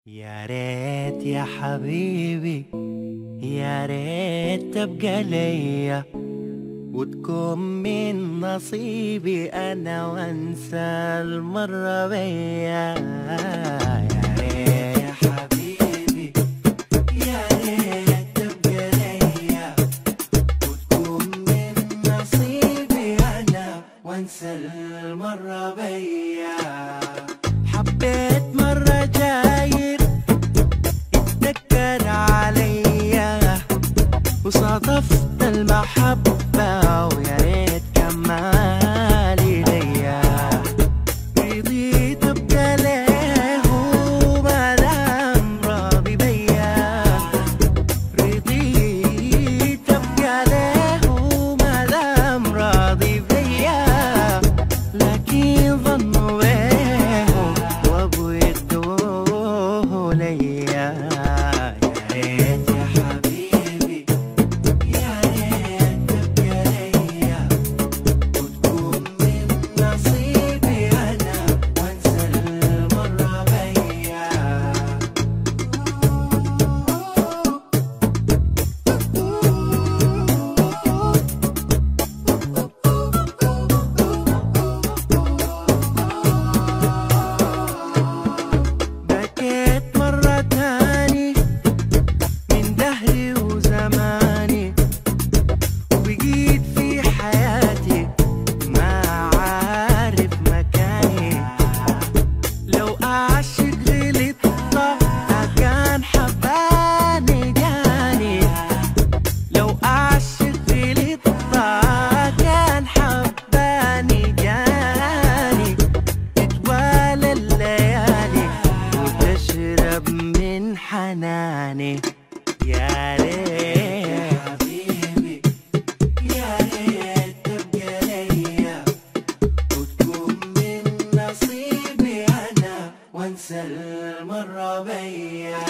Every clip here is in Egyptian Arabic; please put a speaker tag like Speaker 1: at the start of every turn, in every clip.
Speaker 1: يا ريت يا حبيبي يا ريت تبقى ليا وتكون من نصيبي انا وانسى المرة بيا يا ريت يا حبيبي يا ريت تبقى ليا وتكون من نصيبي انا وانسى المرة بيا حبيت مرة جاير اتذكر عليا وصادفت المحبة ويا ريت كمان ليا رضيت ابقى له ما دام راضي بيا رضيت ابقى له ما دام راضي بيا لكن ظنوا بيه وابو يدوه ليا يا ريت يا حبيبي يا ريت تبقى ليا وتكون من نصيبي انا وانسى المرة بيا بكيت مرة تاني من دهري وزماني وبقيت في حياتي ما عارف مكاني لو أعشق غلطة كان حباني جاني لو أعشق غلطة كان حباني جاني تتوالى الليالي وتشرب من حناني يا ريت حبيبي يا ريت تبقى ليا وتكون من نصيبي انا وانسى المرة بيا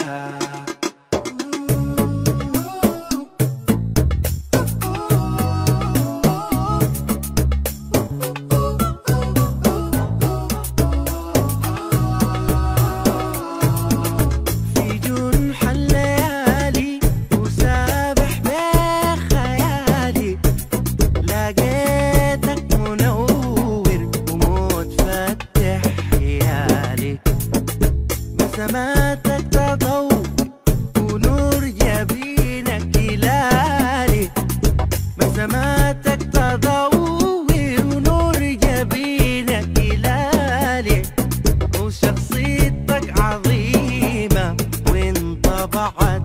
Speaker 1: في جنح الليالي وسابح بخيالي لقيتك منور ومتفتح خيالي بسماتك تضوء ونور جبينك هلالي بسماتك تضوء ونور جبينك هلالي وشخصيتك عظيمة وانطبعت